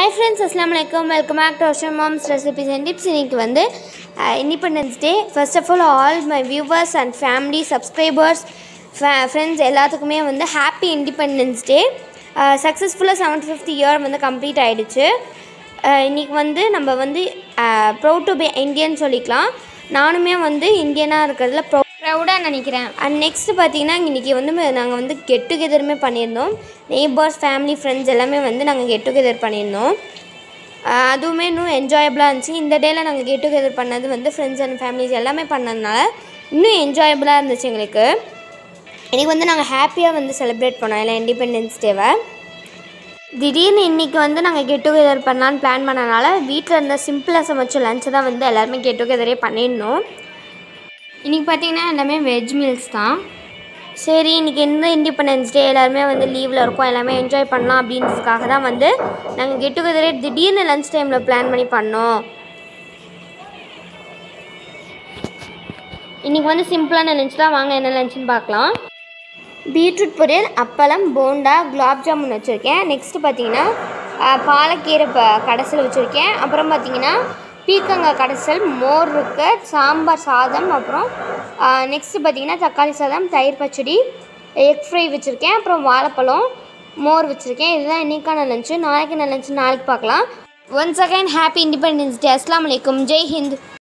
hi friends அஸ்லாம் வலைக்கம் welcome back to Azhar moms recipes and tips இன்றைக்கி வந்து independence day first of all all my viewers and family subscribers friends எல்லாத்துக்குமே வந்து happy independence day சக்ஸஸ்ஃபுல்லாக seventy fifth year வந்து complete ஆகிடுச்சு இன்றைக்கி வந்து நம்ம வந்து ப்ரௌட் டு பி இந்தியன் சொல்லிக்கலாம் நானுமே வந்து இந்தியனாக இருக்கிறதுல ப்ரௌ ப்ரௌடாக நினைக்கிறேன் அண்ட் நெக்ஸ்ட் பார்த்தீங்கன்னா இன்றைக்கி வந்து நாங்கள் வந்து கெட் டுகெதருமே பண்ணியிருந்தோம் நெய்பர்ஸ் ஃபேமிலி ஃப்ரெண்ட்ஸ் எல்லாமே வந்து நாங்கள் கெட் டுகெதர் பண்ணியிருந்தோம் ஆஹ் அதுவுமே இன்னும் என்ஜாயபுளாக இருந்துச்சு இந்த டேயில் நாங்கள் கெட் டுகெதர் பண்ணது வந்து ஃப்ரெண்ட்ஸ் அண்ட் ஃபேமிலிஸ் எல்லாமே பண்ணதுனால இன்னும் என்ஜாயபுளாக இருந்துச்சு எங்களுக்கு இன்றைக்கி வந்து நாங்கள் ஹாப்பியாக வந்து செலிப்ரேட் பண்ணோம் எல்லாம் இண்டிபெண்டன்ஸ் டேவை திடீர்னு இன்றைக்கி வந்து நாங்கள் கெட் டுகெதர் பண்ணலான்னு பிளான் பண்ணனால வீட்டில் இருந்த சிம்பிளாக சமைச்ச லஞ்சை தான் வந்து எல்லாருமே கெட் டுகெதரே பண்ணியிருந்தோம் இன்றைக்கி பார்த்தீங்கன்னா எல்லாமே வெஜ் மீல்ஸ் தான் சரி இன்றைக்கி எந்த இண்டிபெண்டன்ஸ் டே எல்லாருமே வந்து லீவில் இருக்கோம் எல்லாமே என்ஜாய் பண்ணலாம் அப்படின்றதுக்காக தான் வந்து நாங்கள் கெட் டுகெதரே திடீர்னு லஞ்ச் டைமில் பிளான் பண்ணி பண்ணோம் இன்றைக்கி வந்து சிம்பிளான லஞ்ச் தான் வாங்க என்ன லஞ்சுன்னு பார்க்கலாம் பீட்ரூட் பொரியல் அப்பளம் போண்டா குலாப் ஜாமுன் வச்சுருக்கேன் நெக்ஸ்ட்டு பார்த்தீங்கன்னா ஆஹ், பாலக்கீரை ப கடைசல் வச்சுருக்கேன் அப்புறம் பார்த்தீங்கன்னா பீக்கங்காய் கடைசல் மோர் இருக்கு சாம்பார் சாதம் அப்புறம் நெக்ஸ்ட்டு பார்த்தீங்கன்னா தக்காளி சாதம் தயிர் பச்சடி எக் ஃப்ரை வச்சுருக்கேன் அப்புறம் வாழைப்பழம் மோர் வச்சுருக்கேன் இதுதான் இன்றைக்கான லஞ்சு நாளைக்கு என்ன லஞ்சு நாளைக்கு பார்க்கலாம் once again happy independence day அஸ்லாம் வலைக்கும் ஜெய் ஹிந்த்